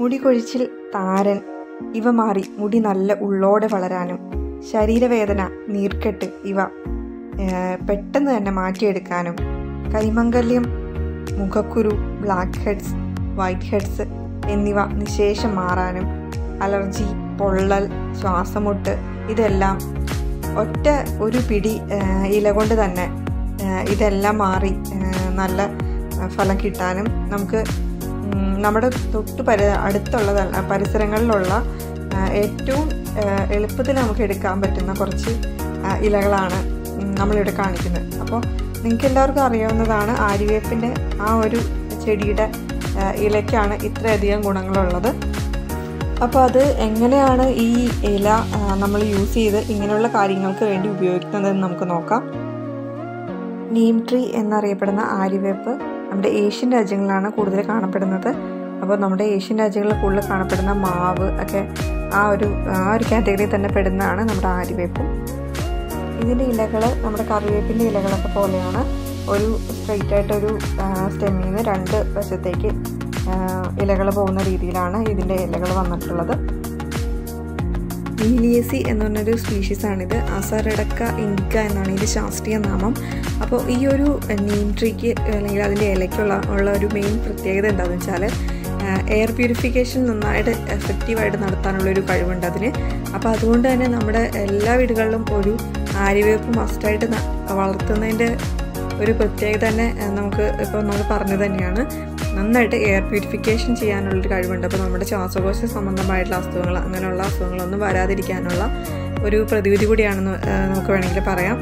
മുടി കൊഴിച്ചിൽ താരൻ ഇവ മാറി മുടി നല്ല ഉള്ളോടെ വളരാനും ശരീരവേദന നീർക്കെട്ട് ഇവ ഏഹ്, പെട്ടെന്ന് തന്നെ മാറ്റിയെടുക്കാനും കൈമംഗല്യം മുഖക്കുരു ബ്ലാക്ക് ഹെഡ്സ് വൈറ്റ് ഹെഡ്സ് എന്നിവ നിശേഷം മാറാനും അലർജി പൊള്ളൽ ശ്വാസമുട്ട് ഇതെല്ലാം ഒറ്റ ഒരു പിടി ഏഹ്, ഇല കൊണ്ട് തന്നെ ഏഹ്, ഇതെല്ലാം മാറി ഏഹ്, നല്ല ഏഹ്, ഫലം കിട്ടാനും നമുക്ക് ഉം, നമ്മുടെ തൊട്ട് പരി അടുത്തുള്ള പരിസരങ്ങളിലുള്ള ഏഹ്, ഏറ്റവും ഏഹ്, എളുപ്പത്തിൽ നമുക്ക് എടുക്കാൻ പറ്റുന്ന കുറച്ച് ഏഹ്, ഇലകളാണ് ഉം, നമ്മളിവിടെ കാണിക്കുന്നത് അപ്പോൾ നിങ്ങൾക്ക് എല്ലാവർക്കും അറിയാവുന്നതാണ് ആര്യവേപ്പിൻ്റെ ആ ഒരു ചെടിയുടെ ഏഹ്, ഇലയ്ക്കാണ് ഇത്രയധികം ഗുണങ്ങളുള്ളത് അപ്പോൾ അത് എങ്ങനെയാണ് ഈ ഇല നമ്മൾ യൂസ് ചെയ്ത് ഇങ്ങനെയുള്ള കാര്യങ്ങൾക്ക് വേണ്ടി ഉപയോഗിക്കുന്നതെന്ന് നമുക്ക് നോക്കാം നീം ട്രീ എന്നറിയപ്പെടുന്ന ആര്യവേപ്പ് നമ്മുടെ ഏഷ്യൻ രാജ്യങ്ങളിലാണ് കൂടുതൽ കാണപ്പെടുന്നത് അപ്പോൾ നമ്മുടെ ഏഷ്യൻ രാജ്യങ്ങളിൽ കൂടുതൽ കാണപ്പെടുന്ന മാവ് ഒക്കെ ആ ഒരു ആ ഒരു കാറ്റഗറിയിൽ തന്നെ പെടുന്നതാണ് നമ്മുടെ ആര്യവേപ്പും ഇതിൻ്റെ ഇലകൾ നമ്മുടെ കറിവേപ്പിൻ്റെ ഇലകളൊക്കെ പോലെയാണ് ഒരു സ്ട്രെയിറ്റ് ആയിട്ടൊരു സ്റ്റെമ്മിൽ നിന്ന് രണ്ട് വശത്തേക്ക് ഇലകൾ പോകുന്ന രീതിയിലാണ് ഇതിൻ്റെ ഇലകൾ വന്നിട്ടുള്ളത് മീലിയസി എന്ന് പറഞ്ഞൊരു സ്പീഷീസാണിത് അസറടക്ക ഇൻഡിക്ക എന്നാണ് ഇതിൻ്റെ ശാസ്ത്രീയ നാമം അപ്പോൾ ഈ ഒരു നീം ട്രീക്ക് അല്ലെങ്കിൽ അതിൻ്റെ ഇലയ്ക്കുള്ള ഉള്ള ഒരു മെയിൻ പ്രത്യേകത എന്താണെന്ന് വെച്ചാൽ എയർ പ്യൂരിഫിക്കേഷൻ നന്നായിട്ട് എഫക്റ്റീവായിട്ട് നടത്താനുള്ള ഒരു കഴിവുണ്ട് അതിന് അപ്പോൾ അതുകൊണ്ട് തന്നെ നമ്മുടെ എല്ലാ വീടുകളിലും ഒരു ആര്യവേപ്പ് മസ്റ്റായിട്ട് ന- വളർത്തുന്നതിൻ്റെ ഒരു പ്രത്യേകത തന്നെ ഏഹ്, നമുക്ക് ഇപ്പോൾ നമ്മൾ പറഞ്ഞു തന്നെയാണ് നന്നായിട്ട് എയർ പ്യൂരിഫിക്കേഷൻ ചെയ്യാനുള്ളൊരു കഴിവുണ്ട് അപ്പോൾ നമ്മുടെ ശ്വാസകോശ സംബന്ധമായിട്ടുള്ള അസുഖങ്ങൾ അങ്ങനെയുള്ള അസുഖങ്ങളൊന്നും വരാതിരിക്കാനുള്ള ഒരു പ്രതിവിധി കൂടിയാണെന്ന് ഏഹ്, നമുക്ക് വേണമെങ്കിൽ പറയാം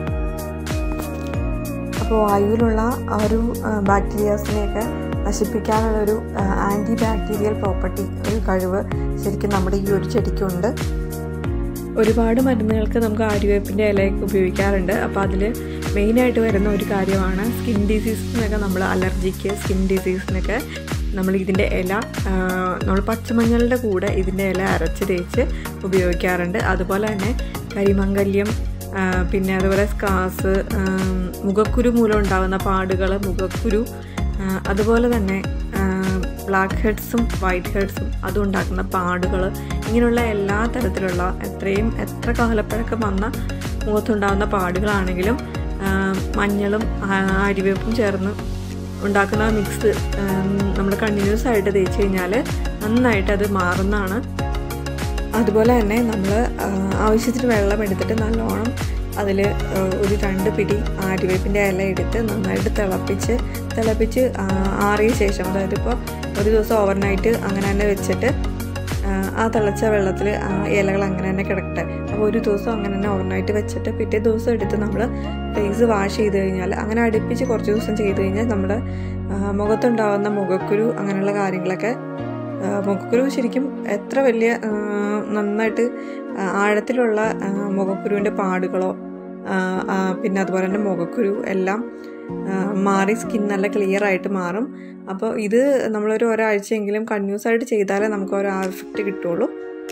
അപ്പോൾ വായുവിലുള്ള ആ ഒരു ബാക്ടീരിയാസിനെയൊക്കെ നശിപ്പിക്കാനുള്ള ഒരു ആൻറ്റി ബാക്ടീരിയൽ പ്രോപ്പർട്ടി ഒരു കഴിവ് ശരിക്കും നമ്മുടെ ഈ ഒരു ചെടിക്കുണ്ട് ഒരുപാട് മരുന്നുകൾക്ക് നമുക്ക് ആര്യവേപ്പിൻ്റെ ഇലയൊക്കെ ഉപയോഗിക്കാറുണ്ട് അപ്പോൾ അതിൽ മെയിനായിട്ട് വരുന്ന ഒരു കാര്യമാണ് സ്കിൻ ഡിസീസിനൊക്കെ നമ്മൾ അലർജിക്ക് സ്കിൻ ഡിസീസിനൊക്കെ നമ്മൾ ഇതിൻ്റെ ഇല ആ, നമ്മൾ പച്ചമഞ്ഞളുടെ കൂടെ ഇതിൻ്റെ ഇല അരച്ച് തേച്ച് ഉപയോഗിക്കാറുണ്ട് അതുപോലെ തന്നെ കരിമംഗല്യം ആ, പിന്നെ അതുപോലെ സ്കാസ് മുഖക്കുരു മൂലം ഉണ്ടാകുന്ന പാടുകൾ മുഖക്കുരു ആ, അതുപോലെ തന്നെ ബ്ലാക്ക് ഹെഡ്സും വൈറ്റ് ഹെഡ്സും അതും ഉണ്ടാക്കുന്ന പാടുകൾ ഇങ്ങനെയുള്ള എല്ലാ തരത്തിലുള്ള എത്രയും എത്ര കാലപ്പഴക്കം വന്ന മുഖത്തുണ്ടാകുന്ന പാടുകളാണെങ്കിലും ആ, മഞ്ഞളും ആ, അരിവേപ്പും ചേർന്ന് ഉണ്ടാക്കുന്ന മിക്സ് നമ്മൾ കണ്ടിന്യൂസ് ആയിട്ട് തേച്ച് കഴിഞ്ഞാൽ നന്നായിട്ട് അത് മാറുന്നതാണ് അതുപോലെ തന്നെ നമ്മൾ ആവശ്യത്തിന് വെള്ളം എടുത്തിട്ട് നല്ലോണം അതിൽ ഒരു രണ്ട് പിടി ആര്യവേപ്പിൻ്റെ ഇല എടുത്ത് നന്നായിട്ട് തിളപ്പിച്ച് തിളപ്പിച്ച് ആ, ആറിയ ശേഷം അതായത് ഇപ്പോൾ ഒരു ദിവസം ഓവർനൈറ്റ് അങ്ങനെ തന്നെ വെച്ചിട്ട് ആ, ആ തിളച്ച വെള്ളത്തിൽ ആ ഇലകൾ അങ്ങനെ തന്നെ കിടക്കട്ടെ അപ്പോൾ ഒരു ദിവസം അങ്ങനെ തന്നെ ഓവർനൈറ്റ് വെച്ചിട്ട് പിറ്റേ ദിവസം എടുത്ത് നമ്മൾ ഫേസ് വാഷ് ചെയ്ത് കഴിഞ്ഞാൽ അങ്ങനെ അടുപ്പിച്ച് കുറച്ച് ദിവസം ചെയ്ത് കഴിഞ്ഞാൽ നമ്മുടെ ആ, മുഖത്തുണ്ടാകുന്ന മുഖക്കുരു അങ്ങനെയുള്ള കാര്യങ്ങളൊക്കെ ആ, മുഖക്കുരു ശരിക്കും എത്ര വലിയ ആ, നന്നായിട്ട് ആ, ആഴത്തിലുള്ള ആ, മുഖക്കുരുവിൻ്റെ പാടുകളോ ആ, ആ, പിന്നെ അതുപോലെ തന്നെ മുഖക്കുരു എല്ലാം ആ, മാറി സ്കിൻ നല്ല ക്ലിയർ ആയിട്ട് മാറും അപ്പോൾ ഇത് നമ്മളൊരു ഒരാഴ്ചയെങ്കിലും കണ്ടിന്യൂസ് ആയിട്ട് ചെയ്താലേ നമുക്ക് ഒരു എഫക്റ്റ് കിട്ടുള്ളൂ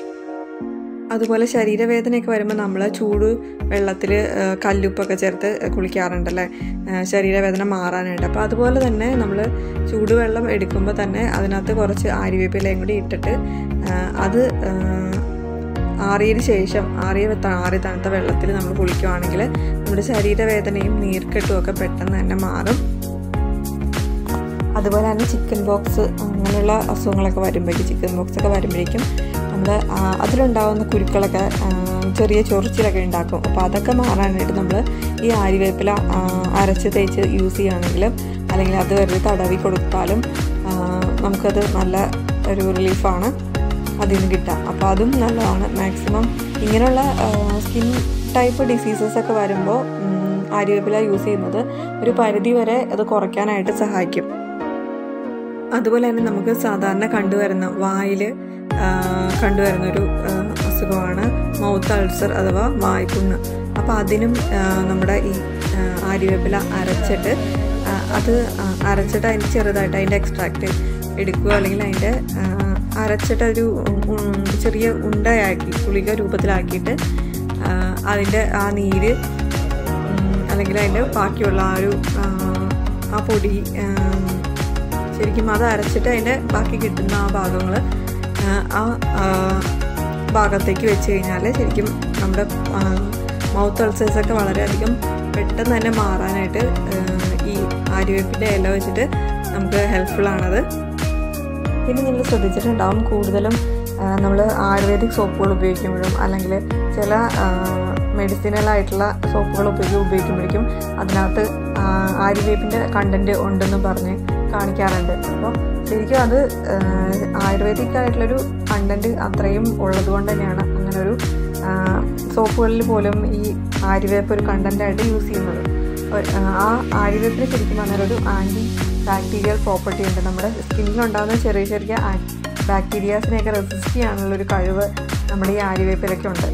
അതുപോലെ ശരീരവേദനയൊക്കെ വരുമ്പോൾ നമ്മൾ ചൂട് വെള്ളത്തിൽ കല്ലുപ്പൊക്കെ ചേർത്ത് കുളിക്കാറുണ്ടല്ലേ ആ, ശരീരവേദന മാറാനായിട്ട് അപ്പോൾ അതുപോലെ തന്നെ നമ്മൾ ചൂടുവെള്ളം എടുക്കുമ്പോൾ തന്നെ അതിനകത്ത് കുറച്ച് ആര്യവേപ്പിലയും കൂടി ഇട്ടിട്ട് ആ, അത് ആ, ആറിയതിന് ശേഷം ആറിയ ത- ആറി തണുത്ത വെള്ളത്തിൽ നമ്മൾ കുളിക്കുവാണെങ്കിൽ നമ്മുടെ ശരീരവേദനയും നീർക്കെട്ടും ഒക്കെ പെട്ടെന്ന് തന്നെ മാറും അതുപോലെ തന്നെ ചിക്കൻ ബോക്സ് അങ്ങനെയുള്ള അസുഖങ്ങളൊക്കെ വരുമ്പോഴേക്കും ചിക്കൻ ബോക്സ് ഒക്കെ വരുമ്പോഴേക്കും നമ്മൾ അതിലുണ്ടാകുന്ന കുരുക്കളൊക്കെ ആ, ചെറിയ ചൊറിച്ചിലൊക്കെ ഉണ്ടാക്കും അപ്പോൾ അതൊക്കെ മാറാനായിട്ട് നമ്മൾ ഈ ആര്യവേപ്പില ആ, അരച്ച് തേച്ച് യൂസ് ചെയ്യുകയാണെങ്കിലും അല്ലെങ്കിൽ അത് വെറുതെ തടവി കൊടുത്താലും ആ, നമുക്കത് നല്ല ഒരു റിലീഫാണ് അതിൽ നിന്ന് കിട്ടുക അപ്പോൾ അതും നല്ലതാണ് മാക്സിമം ഇങ്ങനെയുള്ള സ്കിൻ ടൈപ്പ് ഡിസീസസ് ഒക്കെ വരുമ്പോൾ ആര്യവേപ്പില യൂസ് ചെയ്യുന്നത് ഒരു പരിധി വരെ അത് കുറയ്ക്കാനായിട്ട് സഹായിക്കും അതുപോലെ തന്നെ നമുക്ക് സാധാരണ കണ്ടുവരുന്ന വായിൽ കണ്ടുവരുന്നൊരു ആ, അസുഖമാണ് മൗത്ത് അൾസർ അഥവാ വായ്പുണ്ണ് അപ്പോൾ അതിനും ആ, നമ്മുടെ ഈ ആ, ആര്യവേപ്പില അരച്ചിട്ട് ആ, അത് ആ, അരച്ചിട്ട് അതിൻ്റെ ചെറുതായിട്ട് അതിൻ്റെ എക്സ്ട്രാക്റ്റ് എടുക്കുക അല്ലെങ്കിൽ അതിൻ്റെ ആ, അരച്ചിട്ട് ഒരു ഉം, ചെറിയ ഉണ്ടയാക്കി ഗുളിക രൂപത്തിലാക്കിയിട്ട് ആ, അതിൻ്റെ ആ നീര് ഉം, അല്ലെങ്കിൽ അതിൻ്റെ ബാക്കിയുള്ള ആ ഒരു ആ, ആ പൊടി ആ, ശരിക്കും അത് അരച്ചിട്ട് അതിൻ്റെ ബാക്കി കിട്ടുന്ന ആ ഭാഗങ്ങൾ ആ ആ, ഭാഗത്തേക്ക് വെച്ച് കഴിഞ്ഞാൽ ശരിക്കും നമ്മുടെ മൗത്ത് അൾസേഴ്സൊക്കെ വളരെയധികം പെട്ടെന്ന് തന്നെ മാറാനായിട്ട് ആ, ഈ ആര്യവേപ്പിൻ്റെ ഇല വെച്ചിട്ട് നമുക്ക് ഹെൽപ്ഫുള്ളാണത് പിന്നെ നിങ്ങൾ ശ്രദ്ധിച്ചിട്ടുണ്ടാവും കൂടുതലും നമ്മൾ ആയുർവേദിക് സോപ്പുകൾ ഉപയോഗിക്കുമ്പോഴും അല്ലെങ്കിൽ ചില മെഡിസിനൽ ആയിട്ടുള്ള സോപ്പുകൾ ഉപയോഗി ഉപയോഗിക്കുമ്പോഴേക്കും അതിനകത്ത് ആ, ആര്യവേപ്പിൻ്റെ കണ്ടൻറ്റ് ഉണ്ടെന്ന് പറഞ്ഞ് കാണിക്കാറുണ്ട് അപ്പോൾ ശരിക്കും അത് ആയുർവേദിക് ആയിട്ടുള്ളൊരു കണ്ടൻറ്റ് അത്രയും ഉള്ളത് കൊണ്ട് തന്നെയാണ് അങ്ങനെ ഒരു സോപ്പുകളിൽ പോലും ഈ ആര്യവേപ്പ് ഒരു കണ്ടൻറ്റായിട്ട് യൂസ് ചെയ്യുന്നത് ഒരു- ആ ആര്യവേപ്പിന് ശരിക്കും പറഞ്ഞാൽ ഒരു ആൻറ്റി ബാക്ടീരിയൽ പ്രോപ്പർട്ടി ഉണ്ട് നമ്മുടെ സ്കിന്നിലുണ്ടാകുന്ന ചെറിയ ചെറിയ ബാക്ടീരിയാസിനെയൊക്കെ റെസിസ്റ്റ് ചെയ്യാനുള്ളൊരു കഴിവ് നമ്മുടെ ഈ ആര്യവേപ്പിലൊക്കെ ഉണ്ട്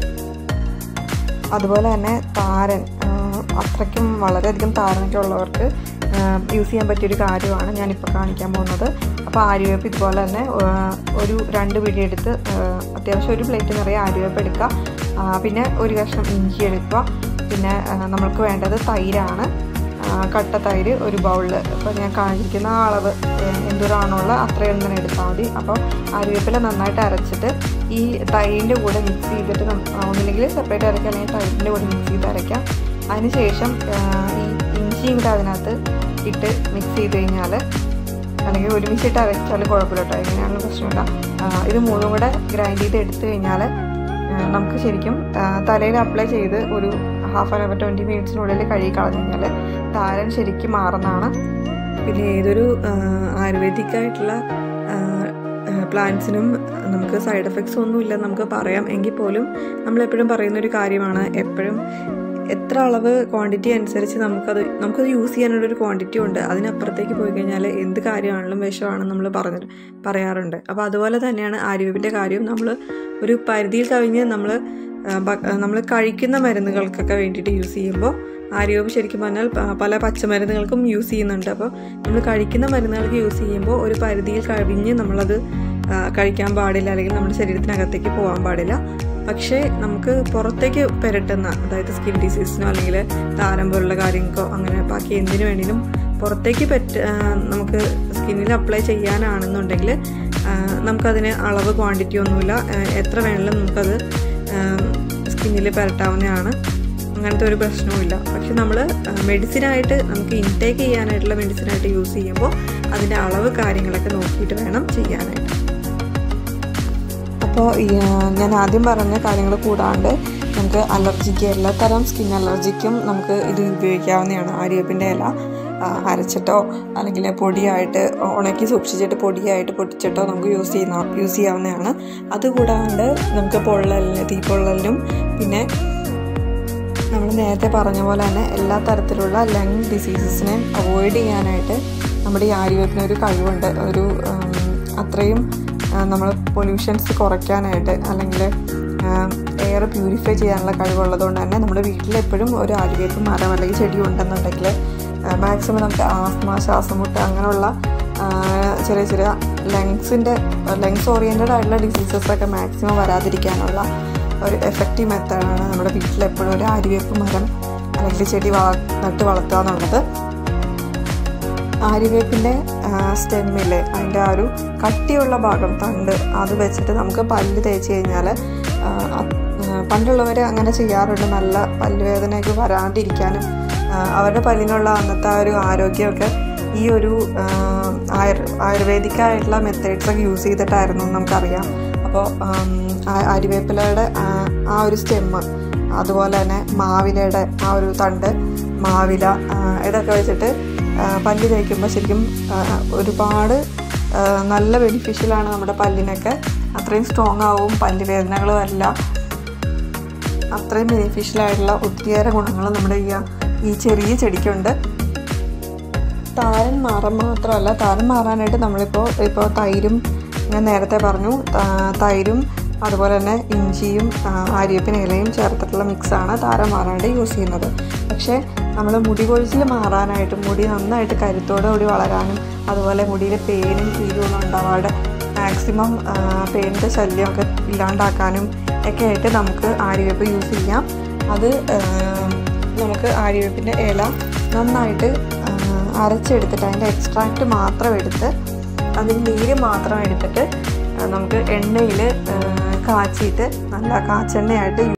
അതുപോലെ തന്നെ താരൻ ആ, അത്രയ്ക്കും വളരെയധികം താരനൊക്കെ ഉള്ളവർക്ക് യൂസ് ചെയ്യാൻ പറ്റിയൊരു കാര്യമാണ് ഞാനിപ്പോൾ കാണിക്കാൻ പോകുന്നത് അപ്പോൾ ആര്യവേപ്പ് ഇതുപോലെ തന്നെ ആ, ഒരു രണ്ട് പിടി എടുത്ത് ആ, അത്യാവശ്യം ഒരു പ്ലേറ്റ് നിറയെ ആര്യവേപ്പ് എടുക്കുക ആ, പിന്നെ ഒരു കഷ്ണം ഇഞ്ചി എടുക്കുക പിന്നെ ആ, നമ്മൾക്ക് വേണ്ടത് തൈരാണ് ആ, കട്ട തൈര് ഒരു ബൗളിൽ ഇപ്പോൾ ഞാൻ കാണിച്ചിരിക്കുന്ന ആ അളവ് ഏഹ്, എന്തോരാണുള്ള അത്രയും തന്നെ എടുത്താൽ മതി അപ്പോൾ ആര്യവേപ്പില നന്നായിട്ട് അരച്ചിട്ട് ഈ തൈരിൻ്റെ കൂടെ മിക്സ് ചെയ്തിട്ട് നം- ആ, ഒന്നില്ലെങ്കിൽ സെപ്പറേറ്റ് അരയ്ക്കാം അല്ലെങ്കിൽ തൈരിൻ്റെ കൂടെ മിക്സ് ചെയ്ത് അരയ്ക്കാം അതിനുശേഷം ആ, ഈ ഇഞ്ചിയും കൂടെ അതിനകത്ത് ഇട്ട് മിക്സ് ചെയ്ത് കഴിഞ്ഞാൽ അല്ലെങ്കിൽ ഒരുമിച്ചിട്ട് അരച്ചാലും കുഴപ്പമില്ല കേട്ടോ എങ്ങനെയാണെങ്കിലും പ്രശ്നമില്ല ആ, ഇത് മൂന്നും കൂടെ ഗ്രൈൻഡ് ചെയ്ത് എടുത്തു കഴിഞ്ഞാൽ നമുക്ക് ശരിക്കും തലയിൽ അപ്ലൈ ചെയ്ത് ഒരു ഹാഫ് ആൻ അവർ ട്വൻറ്റി മിനിറ്റ്സിനുള്ളിൽ കഴുകി കളഞ്ഞു കഴിഞ്ഞാൽ താരൻ ശരിക്കും മാറുന്നതാണ് പിന്നെ ഏതൊരു ആയുർവേദിക് ആയിട്ടുള്ള പ്ലാന്റ്സിനും നമുക്ക് സൈഡ് എഫക്ട്സ് ഒന്നുമില്ല നമുക്ക് പറയാം എങ്കിൽ പോലും നമ്മളെപ്പോഴും പറയുന്നൊരു കാര്യമാണ് എപ്പോഴും എത്ര അളവ് ക്വാണ്ടിറ്റി അനുസരിച്ച് നമുക്കത് നമുക്കത് യൂസ് ചെയ്യാനുള്ളൊരു ക്വാണ്ടിറ്റി ഉണ്ട് അതിനപ്പുറത്തേക്ക് പോയി കഴിഞ്ഞാൽ എന്ത് കാര്യമാണെങ്കിലും വിഷമാണെന്ന് നമ്മൾ പറഞ്ഞ പറയാറുണ്ട് അപ്പോൾ അതുപോലെ തന്നെയാണ് ആര്യവേപ്പിൻ്റെ കാര്യവും നമ്മൾ ഒരു പരിധിയിൽ കവിഞ്ഞ് നമ്മൾ നമ്മൾ കഴിക്കുന്ന മരുന്നുകൾക്കൊക്കെ വേണ്ടിയിട്ട് യൂസ് ചെയ്യുമ്പോൾ ആര്യവേപ്പ് ശരിക്കും പറഞ്ഞാൽ പ- പല പച്ചമരുന്നുകൾക്കും യൂസ് ചെയ്യുന്നുണ്ട് അപ്പോൾ നമ്മൾ കഴിക്കുന്ന മരുന്നുകൾക്ക് യൂസ് ചെയ്യുമ്പോൾ ഒരു പരിധിയിൽ കവിഞ്ഞ് നമ്മളത് ആ, കഴിക്കാൻ പാടില്ല അല്ലെങ്കിൽ നമ്മുടെ ശരീരത്തിനകത്തേക്ക് പോകാൻ പാടില്ല പക്ഷേ നമുക്ക് പുറത്തേക്ക് പെരട്ടുന്ന അതായത് സ്കിൻ ഡിസീസിനോ അല്ലെങ്കിൽ താരം പോലുള്ള കാര്യങ്ങൾക്കോ അങ്ങനെ ബാക്കി എന്തിനു വേണമെങ്കിലും പുറത്തേക്ക് പറ്റ ആ, നമുക്ക് സ്കിന്നിൽ അപ്ലൈ ചെയ്യാനാണെന്നുണ്ടെങ്കിൽ ആ, നമുക്കതിന് അളവ് ക്വാണ്ടിറ്റി ഒന്നുമില്ല ആ, എത്ര വേണമെങ്കിലും നമുക്കത് സ്കിന്നിൽ പുരട്ടാവുന്നതാണ് അങ്ങനത്തെ ഒരു പ്രശ്നവുമില്ല പക്ഷെ നമ്മൾ മെഡിസിനായിട്ട് നമുക്ക് ഇൻടേക്ക് ചെയ്യാനായിട്ടുള്ള മെഡിസിനായിട്ട് യൂസ് ചെയ്യുമ്പോൾ അതിൻ്റെ അളവ് കാര്യങ്ങളൊക്കെ നോക്കിയിട്ട് വേണം ചെയ്യാനായിട്ട് അപ്പോൾ ഞാൻ ആദ്യം പറഞ്ഞ കാര്യങ്ങൾ കൂടാണ്ട് നമുക്ക് അലർജിക്ക് എല്ലാ തരം സ്കിൻ അലർജിക്കും നമുക്ക് ഇത് ഉപയോഗിക്കാവുന്നതാണ് ആര്യവേപ്പിൻ്റെ ഇല ആ, അരച്ചിട്ടോ അല്ലെങ്കിൽ പൊടിയായിട്ട് ഉണക്കി സൂക്ഷിച്ചിട്ട് പൊടിയായിട്ട് പൊട്ടിച്ചിട്ടോ നമുക്ക് യൂസ് ചെയ്യുന്ന യൂസ് ചെയ്യാവുന്നതാണ് അതുകൂടാണ്ട് നമുക്ക് പൊള്ളലിന് തീപ്പൊള്ളലിനും പിന്നെ നമ്മൾ നേരത്തെ പറഞ്ഞ പോലെ തന്നെ എല്ലാ തരത്തിലുള്ള ലങ് ഡിസീസസിനെ അവോയ്ഡ് ചെയ്യാനായിട്ട് നമ്മുടെ ഈ ആര്യവേപ്പിന് ഒരു കഴിവുണ്ട് ഒരു ഉം, അത്രയും നമ്മൾ പൊല്യൂഷൻസ് കുറയ്ക്കാനായിട്ട് അല്ലെങ്കിൽ എയർ പ്യൂരിഫൈ ചെയ്യാനുള്ള കഴിവുള്ളതുകൊണ്ട് തന്നെ നമ്മുടെ വീട്ടിൽ എപ്പോഴും ഒരു ആര്യവേപ്പ് മരം അല്ലെങ്കിൽ ചെടി ഉണ്ടെന്നുണ്ടെങ്കിൽ മാക്സിമം നമുക്ക് ആസ്മ ശ്വാസമുട്ട് അങ്ങനെയുള്ള ആ, ചെറിയ ചെറിയ ലങ്സിൻ്റെ ലങ്സ് ഓറിയൻറ്റഡ് ആയിട്ടുള്ള ഡിസീസസ് ഒക്കെ മാക്സിമം വരാതിരിക്കാനുള്ള ഒരു എഫക്റ്റീവ് മെത്തേഡാണ് നമ്മുടെ വീട്ടിൽ എപ്പോഴും ഒരു ആര്യവേപ്പ് മരം അല്ലെങ്കിൽ ചെടി വള നട്ട് വളർത്തുക എന്നുള്ളത് ആര്യവേപ്പിൻ്റെ സ്റ്റെമ്മിൽ അതിൻ്റെ ആ ഒരു കട്ടിയുള്ള ഭാഗം തണ്ട് അത് വെച്ചിട്ട് നമുക്ക് പല്ല് തേച്ച് കഴിഞ്ഞാൽ പണ്ടുള്ളവർ അങ്ങനെ ചെയ്യാറുണ്ട് നല്ല പല്ലുവേദനയൊക്കെ വരാണ്ടിരിക്കാനും ആ, അവരുടെ പല്ലിനുള്ള അന്നത്തെ ആ ഒരു ആരോഗ്യമൊക്കെ ഈ ഒരു ആ, ആയുർ ആയുർവേദിക്കായിട്ടുള്ള മെത്തേഡ്സൊക്കെ യൂസ് ചെയ്തിട്ടായിരുന്നു എന്ന് നമുക്കറിയാം അപ്പോൾ അരിവേപ്പിലയുടെ ആ ആ ഒരു സ്റ്റെമ്മ് അതുപോലെ തന്നെ മാവിലയുടെ ആ ഒരു തണ്ട് മാവില ആ, ഇതൊക്കെ വെച്ചിട്ട് ആ, പല്ല് തേക്കുമ്പോൾ ശരിക്കും ആ, ഒരുപാട് ആ, നല്ല ബെനിഫിഷ്യലാണ് നമ്മുടെ പല്ലിനൊക്കെ അത്രയും സ്ട്രോങ് ആവും പല്ല് വേദനകളും എല്ലാം അത്രയും ബെനിഫിഷ്യലായിട്ടുള്ള ഒത്തിരിയേറെ ഗുണങ്ങൾ നമ്മുടെ ഈ ഈ ചെറിയ ചെടിക്കുണ്ട് താരൻ മാറാൻ മാത്രമല്ല താരൻ മാറാനായിട്ട് നമ്മളിപ്പോൾ ഇപ്പോൾ തൈരും ഞാൻ നേരത്തെ പറഞ്ഞു ത- തൈരും അതുപോലെ തന്നെ ഇഞ്ചിയും ആ, ആര്യപ്പിൻ ഇലയും ചേർത്തിട്ടുള്ള മിക്സാണ് താരം മാറാനായിട്ട് യൂസ് ചെയ്യുന്നത് പക്ഷേ നമ്മൾ മുടി കൊഴിച്ചിൽ മാറാനായിട്ട് മുടി നന്നായിട്ട് കരുത്തോടെ കൂടി വളരാനും അതുപോലെ മുടിയിലെ പേനും തീരുമൊന്നും ഉണ്ടാവാതെ മാക്സിമം പേനിൻ്റെ ശല്യമൊക്കെ ഇല്ലാണ്ടാക്കാനും ഒക്കെ ആയിട്ട് നമുക്ക് ആര്യവേപ്പ് യൂസ് ചെയ്യാം അത് ആ, നമുക്ക് ആര്യവേപ്പിൻ്റെ ഇല നന്നായിട്ട് ആ, അരച്ചെടുത്തിട്ട് അതിൻ്റെ എക്സ്ട്രാക്റ്റ് മാത്രം എടുത്ത് അതിന് നീര് മാത്രം എടുത്തിട്ട് ആ, നമുക്ക് നമുക്ക് എണ്ണയിൽ കാച്ചിയിട്ട് നല്ല കാച്ചെണ്ണയായിട്ട്